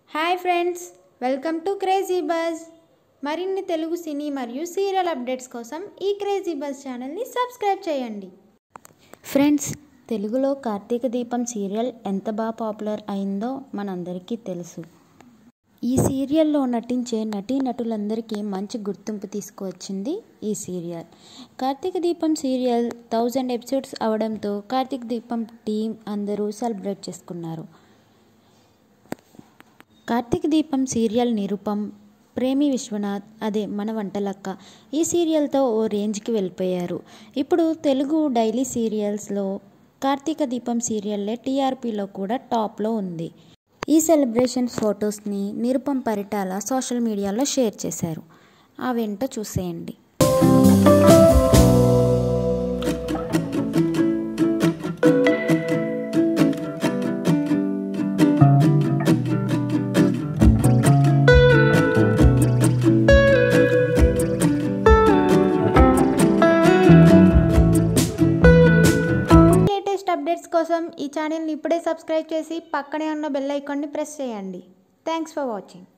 hi friends welcome to crazy buzz మరిన్ని Telugu cine మరియు serial updates కోసం ఈ క్రేజీ బజ్ ఛానల్ని సబ్స్క్రైబ్ చేయండి ఫ్రెండ్స్ తెలుగులో కార్తీక దీపం సీరియల్ ఎంత బాగా పాపులర్ అయిందో మనందరికీ తెలుసు ఈ సీరియల్లో నటించే నటీనటులందరికీ మంచి గుర్తింపు తీసుకువచ్చింది ఈ సీరియల్ కార్తీక దీపం సీరియల్ థౌజండ్ ఎపిసోడ్స్ అవడంతో కార్తీక దీపం టీం అందరూ సెలబ్రేట్ చేసుకున్నారు కార్తీక దీపం సీరియల్ నిరుపం ప్రేమి విశ్వనాథ్ అదే మన వంటలక్క ఈ సీరియల్తో ఓ రేంజ్కి వెళ్ళిపోయారు ఇప్పుడు తెలుగు డైలీ సీరియల్స్లో కార్తీక దీపం సీరియల్లే టీఆర్పీలో కూడా టాప్లో ఉంది ఈ సెలబ్రేషన్ ఫొటోస్ని నిరుపం పరిటాల సోషల్ మీడియాలో షేర్ చేశారు అవేంటో చూసేయండి లేటెస్ట్ అప్డేట్స్ కోసం ఈ ఛానల్ని ఇప్పుడే సబ్స్క్రైబ్ చేసి పక్కనే ఉన్న బెల్ ఐకాన్ని ప్రెస్ చేయండి థ్యాంక్స్ ఫర్ వాచింగ్